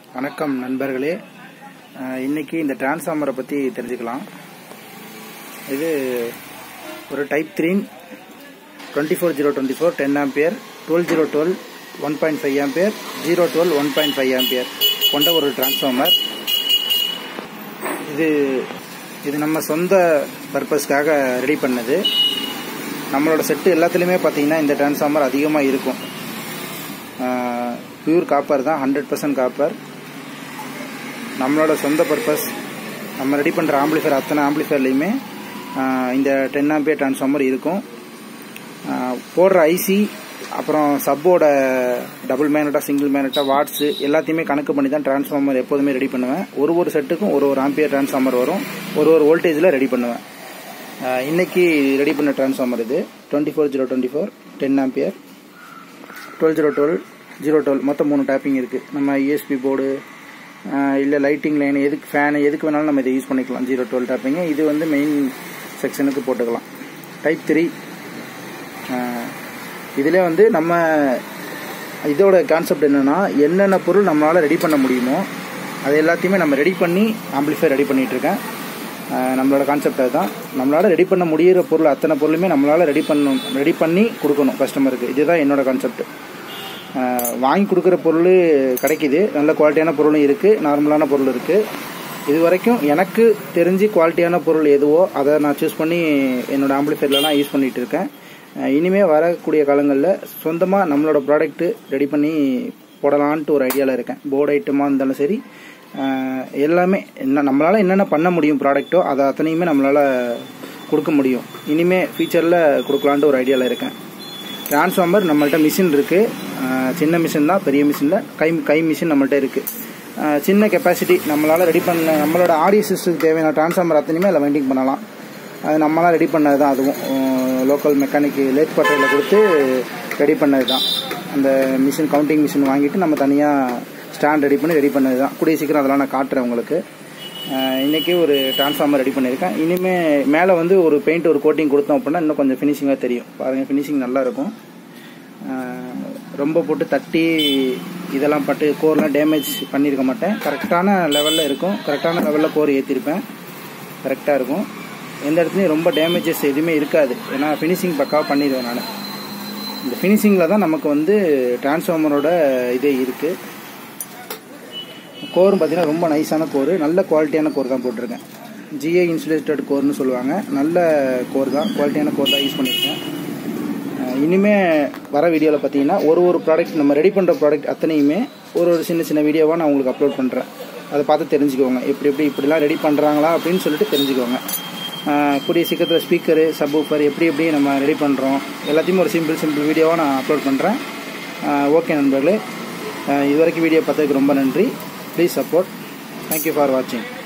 வணக்கம் நண்பர்களே அஹ், இன்னைக்கு இந்த டிரான்ஸ்ஃபார்மரை பற்றி தெரிஞ்சுக்கலாம் இது ஒரு type three twenty four zero twenty four ten ampere twelve zero twelve one point five ampere zero twelve one point five ampere கொண்ட ஒரு டிரான்ஸ்ஃபார்மர் இது இது நம்ம சொந்த பர்பஸ்க்காக ரெடி பண்ணது நம்மளோட செட்டு எல்லாத்துலேயுமே பார்த்தீங்கன்னா இந்த டிரான்ஸ்ஃபார்மர் அதிகமாக இருக்கும் பியூர் காப்பர் தான் ஹண்ட்ரட் பர்சன்ட் காப்பர் நம்மளோட சொந்த பர்பஸ் நம்ம ரெடி பண்ணுற ஆம்பிளிஃபயர் அத்தனை ஆம்பிளிஃபயர்லேயுமே இந்த டென் ஆம்பியர் டிரான்ஸ்ஃபார்மர் இருக்கும் ஆஹ் போடுற ஐசி அப்புறம் சப்போட டபுள் மேனட்டா சிங்கிள் மேனட்டா வாட்ஸு எல்லாத்தையுமே கணக்கு பண்ணி தான் டிரான்ஸ்ஃபார்மர் எப்போதுமே ரெடி பண்ணுவேன் ஒரு ஒரு செட்டுக்கும் ஒரு ஒரு ஆம்பியர் டிரான்ஸ்ஃபார்மர் வரும் ஒரு ஒரு வோல்டேஜில் ரெடி பண்ணுவேன் ஆஹ் இன்னைக்கு ரெடி பண்ண டிரான்ஸ்ஃபார்மர் இது twenty four zero twenty four ten ampere twelve zero twelve zero twelve மொத்தம் மூணு டேப்பிங் இருக்குது நம்ம இஎஸ்பி போர்டு இல்லை லைட்டிங் லைன் எதுக்கு ஃபேனு எதுக்கு வேணாலும் நம்ம இதை யூஸ் பண்ணிக்கலாம் ஜீரோ டுவெல் டேப்பிங்கு இது வந்து மெயின் செக்ஷனுக்கு போட்டுக்கலாம் டைப் த்ரீ இதில் வந்து நம்ம இதோட கான்செப்ட் என்னென்னா என்னென்ன பொருள் நம்மளால் ரெடி பண்ண முடியுமோ அது எல்லாத்தையுமே நம்ம ரெடி பண்ணி ஆம்பிளிஃபை ரெடி பண்ணிகிட்ருக்கேன் நம்மளோட கான்செப்ட் அதுதான் நம்மளால் ரெடி பண்ண முடியிற பொருள் அத்தனை பொருளுமே நம்மளால் ரெடி பண்ணணும் ரெடி பண்ணி கொடுக்கணும் கஸ்டமருக்கு இதுதான் என்னோட கான்செப்ட் வாங்கி கொடுக்குற பொருள் கிடைக்கிது நல்ல குவாலிட்டியான பொருளும் இருக்குது நார்மலான பொருள் இருக்குது இது வரைக்கும் எனக்கு தெரிஞ்சு குவாலிட்டியான பொருள் எதுவோ அதை நான் சூஸ் பண்ணி என்னோட ஆம்பிளிஃபைர்லாம் யூஸ் பண்ணிகிட்டு இருக்கேன் இனிமே வரக்கூடிய காலங்களில் சொந்தமாக நம்மளோட ப்ராடக்ட்டு ரெடி பண்ணி போடலான்ட்டு ஒரு ஐடியாவில் இருக்கேன் போர்டு ஐட்டமாக இருந்தாலும் சரி எல்லாமே என்ன நம்மளால் என்னென்ன பண்ண முடியும் ப்ராடக்ட்டோ அதை அத்தனையுமே நம்மளால் கொடுக்க முடியும் இனிமே ஃபியூச்சரில் கொடுக்கலான்ட்டு ஒரு ஐடியாவில் இருக்கேன் டிரான்ஸ்ஃபார்மர் நம்மள்ட்ட மிஷின் இருக்குது சின்ன மிஷின் தான் பெரிய மிஷினில் கை கை மிஷின் நம்மள்ட்ட இருக்குது சின்ன கெப்பாசிட்டி நம்மளால் ரெடி பண்ண நம்மளோட ஆடியோ சிஸ்டத்துக்கு தேவையான டிரான்ஸ்ஃபார்மர் அத்தனையுமே அதில் வெண்டிங் பண்ணலாம் அது நம்மளால் ரெடி பண்ணது தான் அதுவும் லோக்கல் மெக்கானிக் லேத் பட்டையில் கொடுத்து ரெடி பண்ணது தான் அந்த மிஷின் கவுண்டிங் மிஷின் வாங்கிட்டு நம்ம தனியாக ஸ்டாண்ட் ரெடி பண்ணி ரெடி பண்ணது தான் கூடிய சீக்கிரம் அதெல்லாம் நான் காட்டுறேன் உங்களுக்கு இன்றைக்கி ஒரு டிரான்ஸ்ஃபார்மர் ரெடி பண்ணியிருக்கேன் இனிமேல் மேலே வந்து ஒரு பெயிண்ட் ஒரு கோட்டிங் கொடுத்தோம் அப்படின்னா இன்னும் கொஞ்சம் ஃபினிஷிங்காக தெரியும் பாருங்கள் ஃபினிஷிங் நல்லா இருக்கும் ரொம்ப போட்டு தட்டி இதெல்லாம் பட்டு கோர்லாம் டேமேஜ் பண்ணியிருக்க மாட்டேன் கரெக்டான லெவலில் இருக்கும் கரெக்டான லெவலில் கோர் ஏற்றிருப்பேன் கரெக்டாக இருக்கும் எந்த இடத்துலையும் ரொம்ப டேமேஜஸ் எதுவுமே இருக்காது ஏன்னா ஃபினிஷிங் பக்காவாக பண்ணிடுவேன் நான் இந்த ஃபினிஷிங்கில் தான் நமக்கு வந்து டிரான்ஸ்ஃபார்மரோட இதே இருக்குது கோரும் பார்த்தீங்கன்னா ரொம்ப நைஸான கோர் நல்ல குவாலிட்டியான கோர் தான் போட்டிருக்கேன் ஜிஏ இன்சுலேட்டட் கோர்னு சொல்லுவாங்க நல்ல கோர் தான் குவாலிட்டியான கோர் தான் யூஸ் பண்ணியிருக்கேன் இனிமே வர வீடியோவில் பார்த்தீங்கன்னா ஒரு ஒரு ப்ராடக்ட் நம்ம ரெடி பண்ணுற ப்ராடக்ட் அத்தனையுமே ஒரு ஒரு சின்ன சின்ன வீடியோவாக நான் உங்களுக்கு அப்லோட் பண்ணுறேன் அதை பார்த்து தெரிஞ்சுக்கோங்க எப்படி எப்படி இப்படிலாம் ரெடி பண்ணுறாங்களா அப்படின்னு சொல்லிட்டு தெரிஞ்சுக்கோங்க கூடிய சீக்கிரத்தில் ஸ்பீக்கரு சப்வூஃபர் எப்படி எப்படி நம்ம ரெடி பண்ணுறோம் எல்லாத்தையுமே ஒரு சிம்பிள் சிம்பிள் வீடியோவாக நான் அப்லோட் பண்ணுறேன் ஓகே நண்பர்களே இது வரைக்கும் வீடியோ பார்த்ததுக்கு ரொம்ப நன்றி ப்ளீஸ் சப்போர்ட் தேங்க்யூ ஃபார் வாட்சிங்